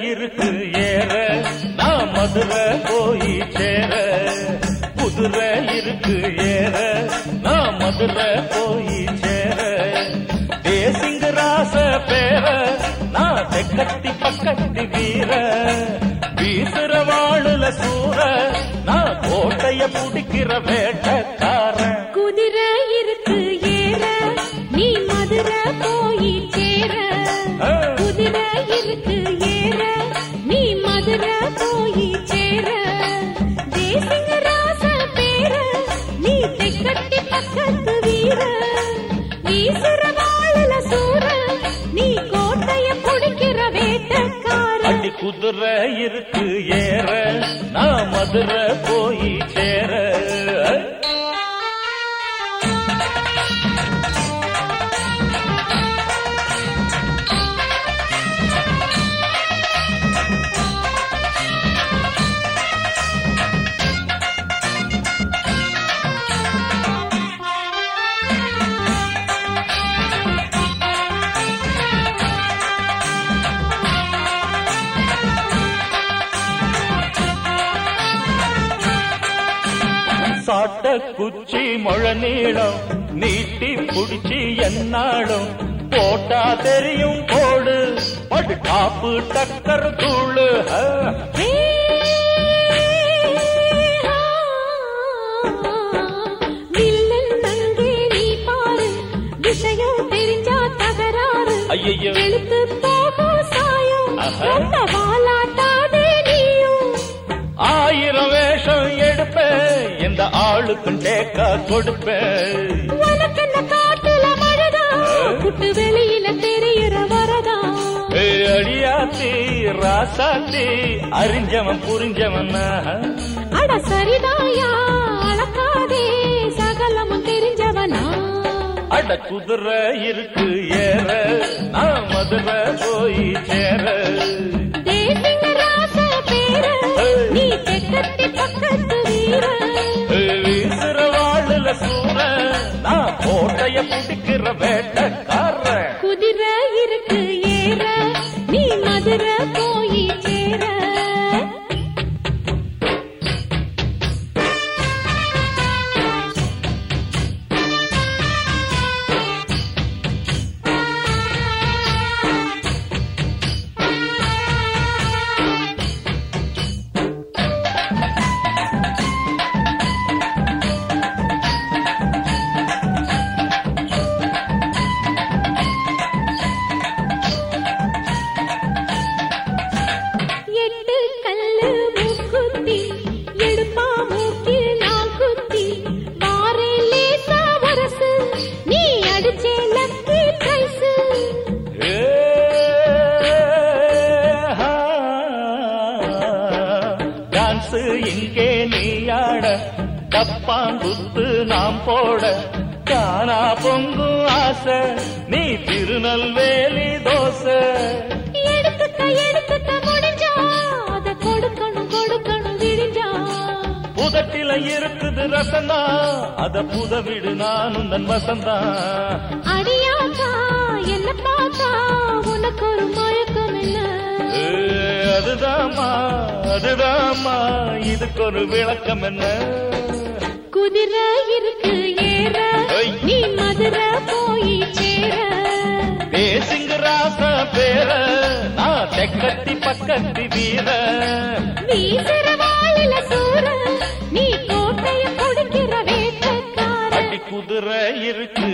இருக்கு ஏற நான் மதுரை போய் சேர குதிரை இருக்கு ஏற நான் மதுரை போய் சேர தேசிங்க ராச பேர நான் தெக்கத்தி பக்கத்தி வீர வீசுற வாழுல சூற நான் கோட்டைய புடிக்கிற வேட்டக்காரன் குதிரை இருக்கு ஏற நீ மதுரை போய் சேர ஆ. குதிரை இருக்கு ஏற நீ மதுரை போய் சேர தேசிங்க ராச பேர நீ தெக்கட்டி பக்கத்து வீர வீசுற வாழல சூர நீ கோட்டைய புடிக்கிற வேட்டக்கார அடி குதிரை இருக்கு ஏற நான் மதுரை போய் சேர சாட்ட குச்சி முழ நீளம் நீட்டி புடிச்சி என்னாலும் போட்டா தெரியும் போடு படு காப்பு டக்கர் தூளு ஆ. வில்லன் அங்கே நீ பாரு விஷயம் தெரிஞ்சா தகராறு ஐயையோ. வெளுத்து போகும் சாயம் ஆஹா. ரொம்ப வாலாட்டாதே நீயும் ஆயிரம் வேஷம் எடுப்பேன் எந்த ஆளுக்கும் டேக்கா கொடுப்பேன் உனக்கு என்ன காட்டுல மழதா குட்டு வெளியில தெரியுற வரதா ஏய், அடியாத்தி ராசாத்தி அறிஞ்சவன் புரிஞ்சவன் நான். அட சரிதாயா அளக்காதே சகலமும் தெரிஞ்சவனா அட குதிரை இருக்கு ஏற நான் மதுரை போய் சேர தேசிங்க ராச பேர நீ தெக்கத்தி பக்கத்து வீர ஏய், வீசுற வாழுல சூற நான் கோட்டைய பிடிக்கிற வேட்டக்காரன் குதிரை இருக்கு ஏற நீ மதுரை போய் சேர எட்டு கல்லு மூக்குத்தி எடுப்பா மூக்கில் நான் குத்தி வாரே லேசா வரசு நீ அடிச்சே லக்கி பிரைஸ் ஏ, ஆ, டான்ஸ் இங்கே நீயாட டப்பாங்குத்து நாம் போட காணா பொங்கும் ஆசை நீ திருநெல்வேலி தோசை எடுத்துக்க எடுத்துக்க முடிஞ்சா அத கொடுக்கணும் கொடுக்கணும் விடிஞ்சா புதட்டில இருக்குது ரசந்தா அத புதவிடு நானும் நன் வசந்தா அடியாக்கா என்ன பார்த்தா உனக்கு ஒரு மயக்கம் என்ன ஏ, அதுதாம்மா அதுதாம்மா இதுக்கு ஒரு விளக்கம் என்ன குதிரை இருக்கு ஏற ஐ. நீ மதுரை போய் சேர தேசிங்க ராச பேர நான் தெக்கத்தி பக்கத்தி வீர வீசுற வாழில சூற நீ கோட்டைய குடிக்கிற வேட்டக்கார அடி குதிரை இருக்கு